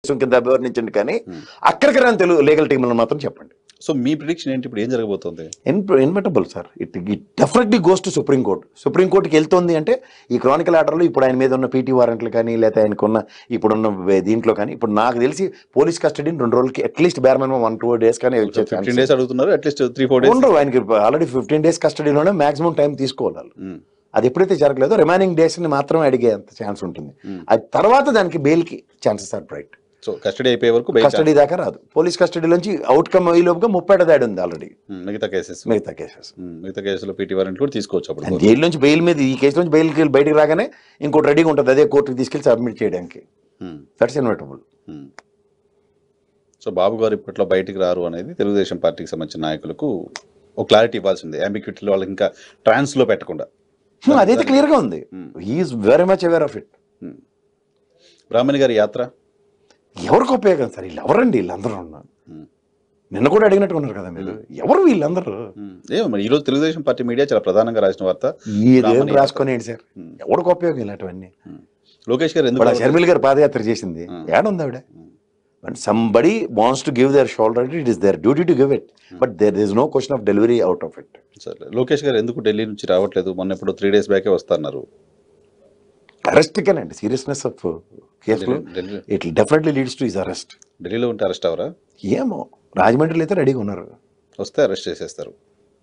System కింద అభివర్ణించండి కానీ అక్కడికి రాని తెలుగు లీగల్ టీంలో మాత్రం చెప్పండి సో మీ ప్రిడిక్షన్ ఏంటి ఇప్పుడు ఏం జరగబోతోంది inevitable sir it it definitely goes to supreme court supreme కోర్టుకి వెళ్తుంది అంటే ఈ క్రానికల్ ఆర్డర్లో ఇప్పుడు ఆయన మీద ఉన్న పీటీ వారెంట్లు కానీ లేకపోతే ఆయనకున్న ఇప్పుడున్న వే- దీంట్లో కానీ ఇప్పుడు నాకు తెలిసి పోలీస్ కస్టడీని రెండు రోజులకి at least bare minimum one two days కానీ వచ్చే ఫిఫ్టీన్ ఛాన్స్ డేస్ అడుగుతున్నారు అట్లీస్ట్ త్రీ ఫోర్ డేస్ ఉండవు ఆయనకి ఆల్రెడీ ఫిఫ్టీన్ డేస్ కస్టడీలోనే మాక్సిమం టైం తీసుకోవాలి వాళ్ళు. అది ఎప్పుడైతే జరగలేదో రిమైనింగ్ డేస్ని మాత్రమే అడిగే అంత ఛాన్స్ ఉంటుంది అది తర్వాత దానికి బెయిల్కి chances are bright so custody అయిపోయే వరకు bail కస్టడీ దాకా రాదు పోలీస్ కస్టడీలోంచి అవుట్కమ్ అయ్యేలోపుగా ముప్పై దాడి ఉంది ఆల్రెడీ ఉమ్, మిగతా కేసెస్ మిగతా కేసెస్ మిగతా కేసులో పీటీ వారెంట్ కూడా తీసుకోవచ్చు అప్పుడు జైలు నుంచి బెయిల్ మీద ఈ కేసు నుంచి బెయిల్కి వెళ్ళి బయటికి రాగానే ఇంకోటి రెడీగా ఉంటుంది అదే కోర్టుకి తీసుకెళ్ళి సబ్మిట్ చేయడానికి um, that's inevitable um. So Babu garu ఇప్పట్లో బయటికి రారు అనేది తెలుగుదేశం పార్టీకి సంబంధించిన నాయకులకు ఒక క్లారిటీ ఇవ్వాల్సింది అంబిక్యూటీలో వాళ్ళకి ఇంకా ట్రాన్స్ లో పెట్టకుండా అదైతే క్లియర్గా ఉంది he's very much aware of it um. Brahmani గారి యాత్ర ఎవరికి ఉపయోగం సార్ వీళ్ళు ఎవరండి వీళ్ళందరూ ఉన్నారు ఉమ్. నిన్న కూడా అడిగినట్టు ఉన్నారు కదా మీరు ఎవరు వీళ్ళందరూ ఉమ్. ఏమో మరి ఈరోజు తెలుగుదేశం పార్టీ మీడియా చాలా ప్రధానంగా రాసిన వార్త ఏదేం రాసుకొని ఏంటి సార్ ఎవరికి ఉపయోగం ఇలాంటివన్నీ ఉమ్. లోకేష్ గారు ఎందుకు ఇప్పుడు ఆ షర్మిల్ గారు పాదయాత్ర చేసింది ఏడుంది ఆవిడ but somebody wants to give their shoulder it is their duty to give it but there is no question of delivery out of it సరే లోకేష్ గారు ఎందుకు ఢిల్లీ నుంచి రావట్లేదు మొన్న ఎప్పుడో త్రీ డేస్ బ్యాకే వస్తున్నారు అరెస్ట్ అండి సీరియస్నెస్ ఆఫ్ కేసులో Delhi it definitely leads to his arrest ఢిల్లీలో ఉంటే అరెస్ట్ అవరా ఏమో రాజమండ్రిలో అయితే రెడీగా ఉన్నారు వస్తే అరెస్ట్ చేసేస్తారు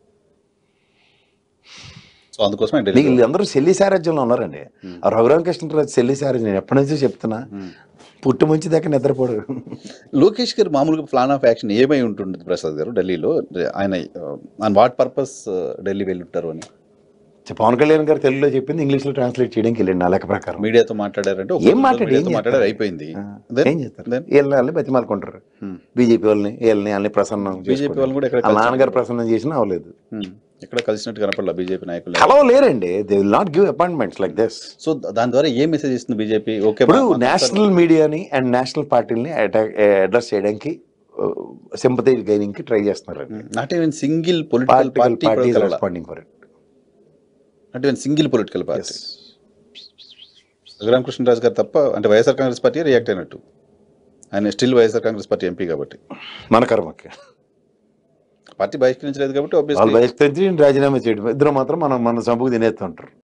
సో అందుకోసమే ఢిల్లీ వీళ్ళందరూ సెల్లి సారాజ్యంలో ఉన్నారండి ఆ రఘురామకృష్ణరాజు సెల్లి సారాజ్యం నేను ఎప్పటి నుంచో చెప్తున్నా పుట్టి మంచి దాకా నిద్రపోడు లోకేష్ గారు మామూలుగా ప్లాన్ ఆఫ్ యాక్షన్ ఏమై ఉంటుంది ప్రసాద్ గారు ఢిల్లీలో ఆయన ఆన్ వాట్ పర్పస్ ఢిల్లీ వెళ్ళి ఉంటారు అని పవన్ కళ్యాణ్ గారు తెలుగులో చెప్పింది ఇంగ్లీష్లో ట్రాన్స్లేట్ చేయడానికి వెళ్ళండి నా లెక్క ప్రకారం మీడియాతో మాట్లాడారంటే ఒక ఏం రోజులో మాట్లాడి ఏం మీడియాతో మాట్లాడారు చేస్తారు? అయిపోయింది ఆ, Then- ఏం చేస్తారు then వీళ్ళని వాళ్ళని బతిమాలుకుంటారు బీజేపీ వాళ్ళని వీళ్ళని వాళ్ళని ప్రసన్నం బీజేపీ వాళ్ళు కూడా ఎక్కడ వాళ్ళ నాన్నగారు ప్రసన్నం చేసినా అవ్వలేదు Hmm. ఎక్కడ కలిసినట్టు కనపడలా బీజేపీ నాయకులు కలవలేరండి they will not give appointments like this so దాని ద్వారా ఏ మెసేజ్ ఇస్తుంది బీజేపీ ఓకే ఇప్పుడు నేషనల్ మీడియాని అండ్ నేషనల్ పార్టీని అడ్రస్ చేయడానికి సింపతి గైనింగ్ కి ట్రై చేస్తున్నారండి not even single political particle party party responding for it not even single political party Raghurama Krishna Raju గారు తప్ప అంటే వైఎస్ఆర్ కాంగ్రెస్ పార్టీ రియాక్ట్ అయినట్టు ఆయన still YSR Congress party MP కాబట్టి మన కర్మకి పార్టీ బహిష్కరించలేదు కాబట్టి వాళ్ళు obviously బహిష్కరించి రాజీనామా చేయడం ఇద్దరు మాత్రం మనం మన సంపుకు తినేస్తుంటారు